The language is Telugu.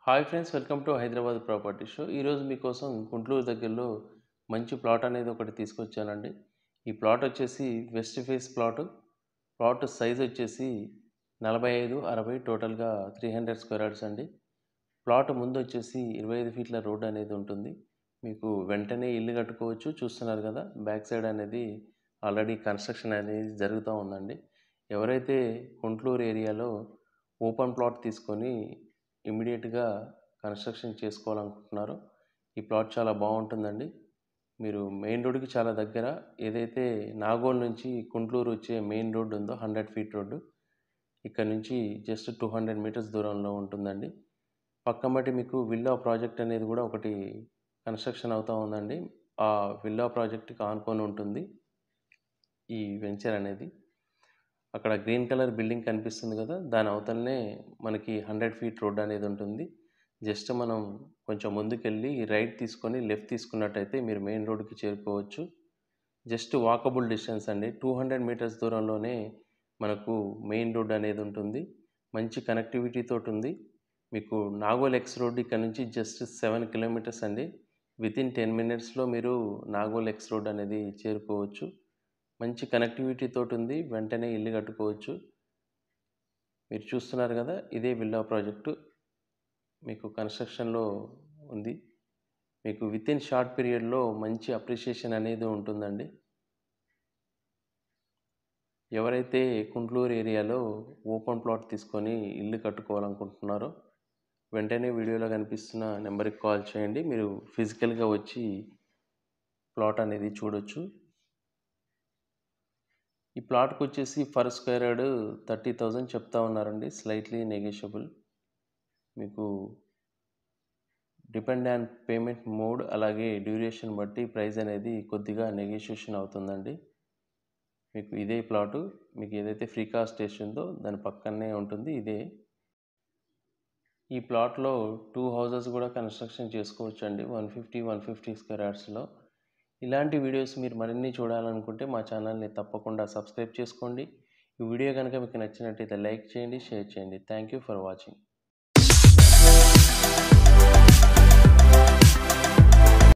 hi friends welcome to Hyderabad property show ఈరోజు మీకోసం గుంటూరు దగ్గరలో మంచి ప్లాట్ అనేది ఒకటి తీసుకొచ్చానండి ఈ ప్లాట్ వచ్చేసి west face plot plot size వచ్చేసి నలభై ఐదు అరవై టోటల్గా త్రీ హండ్రెడ్ స్క్వేర్ యార్డ్స్ అండి ప్లాట్ ముందు వచ్చేసి ఇరవై ఐదు ఫీట్ల రోడ్ అనేది ఉంటుంది మీకు వెంటనే ఇల్లు కట్టుకోవచ్చు చూస్తున్నారు కదా బ్యాక్ సైడ్ అనేది ఆల్రెడీ కన్స్ట్రక్షన్ అనేది జరుగుతూ ఉందండి ఎవరైతే గుంట్లూరు ఏరియాలో ఓపెన్ ప్లాట్ తీసుకొని ఇమ్మీడియట్గా కన్స్ట్రక్షన్ చేసుకోవాలనుకుంటున్నారో ఈ ప్లాట్ చాలా బాగుంటుందండి మీరు మెయిన్ రోడ్డుకి చాలా దగ్గర ఏదైతే నాగోల్ నుంచి గుంట్లూరు వచ్చే మెయిన్ రోడ్డు ఉందో హండ్రెడ్ ఫీట్ రోడ్డు ఇక్కడ నుంచి జస్ట్ టూ హండ్రెడ్ మీటర్స్ దూరంలో ఉంటుందండి పక్కమ్మటి మీకు విల్లా ప్రాజెక్ట్ అనేది కూడా ఒకటి కన్స్ట్రక్షన్ అవుతూ ఉందండి ఆ విల్లా ప్రాజెక్ట్కి ఆనుకొని ఉంటుంది ఈ వెంచర్ అనేది అక్కడ గ్రీన్ కలర్ బిల్డింగ్ కనిపిస్తుంది కదా దాని అవతలనే మనకి హండ్రెడ్ ఫీట్ రోడ్ అనేది ఉంటుంది జస్ట్ మనం కొంచెం ముందుకెళ్ళి రైట్ తీసుకొని లెఫ్ట్ తీసుకున్నట్టయితే మీరు మెయిన్ రోడ్కి చేరుకోవచ్చు జస్ట్ వాకబుల్ డిస్టెన్స్ అండి టూ హండ్రెడ్ మీటర్స్ దూరంలోనే మనకు మెయిన్ రోడ్ అనేది ఉంటుంది మంచి కనెక్టివిటీ తోటి ఉంది మీకు నాగోల్ ఎక్స్ రోడ్ ఇక్కడ నుంచి జస్ట్ సెవెన్ కిలోమీటర్స్ అండి విత్ ఇన్ టెన్ మినిట్స్లో మీరు నాగోల్ ఎక్స్ రోడ్ అనేది చేరుకోవచ్చు మంచి కనెక్టివిటీ తోటి ఉంది వెంటనే ఇల్లు కట్టుకోవచ్చు మీరు చూస్తున్నారు కదా ఇదే విల్లా ప్రాజెక్టు మీకు కన్స్ట్రక్షన్లో ఉంది మీకు విత్ ఇన్ షార్ట్ పీరియడ్లో మంచి అప్రిషియేషన్ అనేది ఉంటుందండి ఎవరైతే కుంట్లూరు ఏరియాలో ఓపెన్ ప్లాట్ తీసుకొని ఇల్లు కట్టుకోవాలనుకుంటున్నారో వెంటనే వీడియోలో కనిపిస్తున్న నెంబర్కి కాల్ చేయండి మీరు ఫిజికల్గా వచ్చి ప్లాట్ అనేది చూడొచ్చు ఈ ప్లాట్కి వచ్చేసి per square yard thirty thousand చెప్తా ఉన్నారండి స్లైట్లీ నెగోషియబుల్ మీకు డిపెండ్ ఆన్ పేమెంట్ మోడ్ అలాగే డ్యూరేషన్ బట్టి ప్రైస్ అనేది కొద్దిగా నెగోషియేషన్ అవుతుందండి మీకు ఇదే ప్లాటు మీకు ఏదైతే ఫ్రీ కాస్ట్ స్టేషన్ ఉందో దాని పక్కనే ఉంటుంది ఇదే ఈ ప్లాట్లో టూ హౌసెస్ కూడా కన్స్ట్రక్షన్ చేసుకోవచ్చు అండి one fifty one fifty square యార్డ్స్లో ఇలాంటి వీడియోస్ మీరు మరిన్ని చూడాలనుకుంటే మా ఛానల్ని తప్పకుండా సబ్స్క్రైబ్ చేసుకోండి ఈ వీడియో కనుక మీకు నచ్చినట్టయితే లైక్ చేయండి షేర్ చేయండి థ్యాంక్ యూ ఫర్ వాచింగ్